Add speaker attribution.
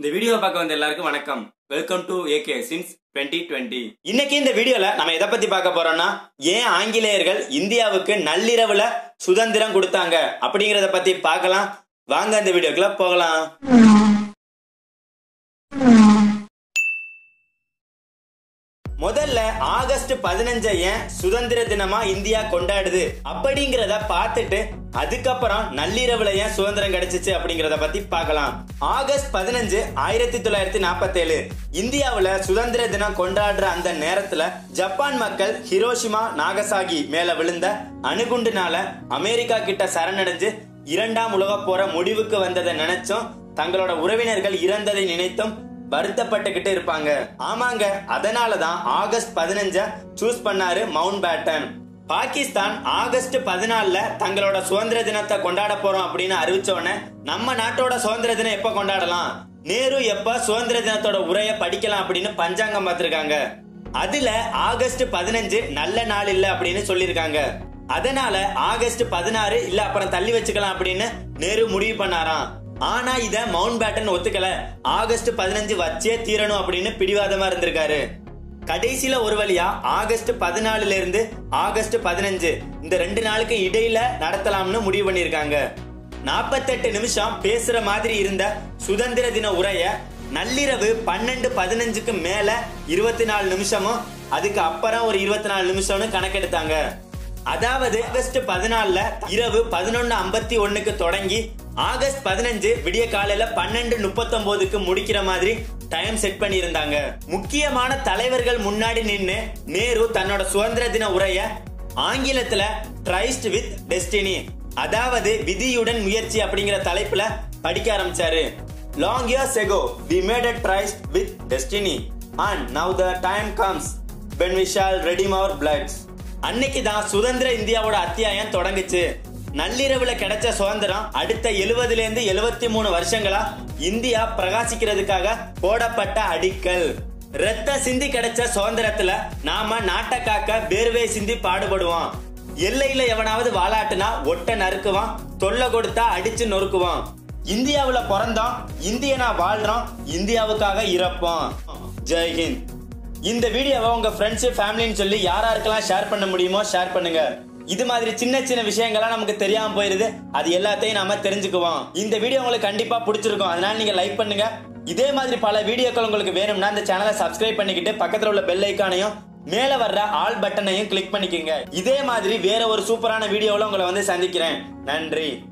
Speaker 1: இந்த வீடியோ பார்க்க வந்த எல்லாருக்கும் வணக்கம் வெல்கம் டு ஏகே சின்ஸ் 2020 இன்னைக்கு இந்த வீடியோல நம்ம எதை பத்தி பார்க்க போறோம்னா ஏன் ஆங்கிலேயர்கள் இந்தியாவுக்கு நள்ளிரவுல சுதந்திரம் கொடுத்தாங்க அப்படிங்கறத பத்தி பார்க்கலாம் வாங்க இந்த வீடியோக்குள்ள போகலாம் முதல்ல ஆகஸ்ட் பதினஞ்ச ஏன் சுதந்திர தினமா இந்தியா கொண்டாடுது அப்படிங்கறத பார்த்துட்டு அதுக்கப்புறம் நள்ளிரவுல ஏன் சுதந்திரம் கிடைச்சிச்சு அப்படிங்கறத பத்தி பார்க்கலாம் ஆகஸ்ட் பதினஞ்சு ஆயிரத்தி தொள்ளாயிரத்தி நாற்பத்தி ஏழு இந்தியாவுல சுதந்திர தினம் கொண்டாடுற அந்த நேரத்துல ஜப்பான் மக்கள் ஹிரோஷிமா நாகசாகி மேல விழுந்த அணுகுண்டுனால அமெரிக்கா கிட்ட சரணடைஞ்சு இரண்டாம் உலக போற முடிவுக்கு வந்ததை நினைச்சும் தங்களோட உறவினர்கள் இறந்ததை நினைத்தும் வருத்தப்பட்டுக்கிட்டு இருப்பாங்க ஆமாங்க அதனாலதான் ஆகஸ்ட் பதினஞ்ச சூஸ் பண்ணாரு மவுண்ட் பேட்டன் பாகிஸ்தான் ஆகஸ்ட் பதினாலுல தங்களோட சுதந்திர தினத்தை கொண்டாட போறோம் அப்படின்னு அறிவிச்ச உடனே நம்ம நாட்டோட சுதந்திர தினம் எப்ப கொண்டாடலாம் நேரு எப்ப சுதந்திர தினத்தோட உரைய படிக்கலாம் அப்படின்னு பஞ்சாங்கம் பார்த்திருக்காங்க அதுல ஆகஸ்ட் பதினஞ்சு நல்ல நாள் இல்ல அப்படின்னு சொல்லியிருக்காங்க அதனால ஆகஸ்ட் பதினாறு இல்ல அப்புறம் தள்ளி வச்சுக்கலாம் அப்படின்னு நேரு முடிவு பண்ணாராம் ஆனா இத மவுண்ட் பேட்டன் ஒத்துக்கல ஆகஸ்ட் பதினஞ்சு வச்சே தீரணும் அப்படின்னு பிடிவாதமா இருந்திருக்காரு கடைசியில ஒரு வழியா ஆகஸ்ட் பதினாலுல இருந்து ஆகஸ்ட் பதினஞ்சு இந்த ரெண்டு நாளுக்கு இடையில நடத்தலாம்னு முடிவு பண்ணிருக்காங்க நாற்பத்தெட்டு நிமிஷம் பேசுற மாதிரி இருந்த சுதந்திர தின உரைய நள்ளிரவு பன்னெண்டு பதினஞ்சுக்கு மேல இருபத்தி நாலு நிமிஷமும் அதுக்கு அப்புறம் ஒரு இருபத்தி நாலு நிமிஷம்னு கணக்கெடுத்தாங்க அதாவது ஆகஸ்ட் பதினாலுல இரவு பதினொன்னு ஐம்பத்தி ஒண்ணுக்கு தொடங்கி ஆகஸ்ட் பதினஞ்சு விடிய காலையில பன்னெண்டு முப்பத்தொன்பதுக்கு முடிக்கிற மாதிரி டைம் செட் பண்ணியிருந்தாங்க முக்கியமான தலைவர்கள் முன்னாடி நின்னு நேரு தன்னோட சுதந்திர தின உரைய ஆங்கிலத்துல ட்ரைஸ்ட் வித் டெஸ்டினி அதாவது விதியுடன் முயற்சி அப்படிங்கிற தலைப்புல படிக்க ஆரம்பிச்சாரு long years ago we made a tryst with destiny and now the time comes when we shall redeem our bloods அன்னைக்கு தான் சுதந்திர இந்தியாவோட அத்தியாயம் தொடங்குச்சு நள்ளிரவுல கிடைச்ச சுதந்திரம் அடுத்த எழுபதுல இருந்து எழுபத்தி மூணு வருஷங்களா இந்தியா பிரகாசிக்கிறதுக்காக போடப்பட்ட அடிக்கல் ரத்த சிந்தி கிடைச்ச சுதந்திரத்துல நாம நாட்டை காக்க வேர்வை சிந்தி பாடுபடுவோம் எல்லையில எவனாவது வாலாட்டுனா ஒட்ட நறுக்குவான் தொல்லை கொடுத்தா அடிச்சு நொறுக்குவான் இந்தியாவுல பிறந்தோம் இந்தியனா வாழ்றோம் இந்தியாவுக்காக இறப்போம் ஜெய்ஹிந்த் இந்த வீடியோவை உங்க ஃப்ரெண்ட்ஸ் ஃபேமிலின்னு சொல்லி யாராருக்கெல்லாம் ஷேர் பண்ண முடியுமோ ஷேர் பண்ணுங்க இது மாதிரி சின்ன சின்ன விஷயங்கள்லாம் நமக்கு தெரியாம போயிருது அது எல்லாத்தையும் நாம தெரிஞ்சுக்குவோம் இந்த வீடியோ உங்களுக்கு கண்டிப்பா பிடிச்சிருக்கும் அதனால நீங்க லைக் பண்ணுங்க இதே மாதிரி பல வீடியோக்கள் உங்களுக்கு வேணும்னா இந்த சேனலை சப்ஸ்கிரைப் பண்ணிக்கிட்டு பக்கத்துல உள்ள பெல் ஐக்கானையும் மேல வர்ற ஆல் பட்டனையும் கிளிக் பண்ணிக்கோங்க இதே மாதிரி வேற ஒரு சூப்பரான வீடியோவில் உங்களை வந்து சந்திக்கிறேன் நன்றி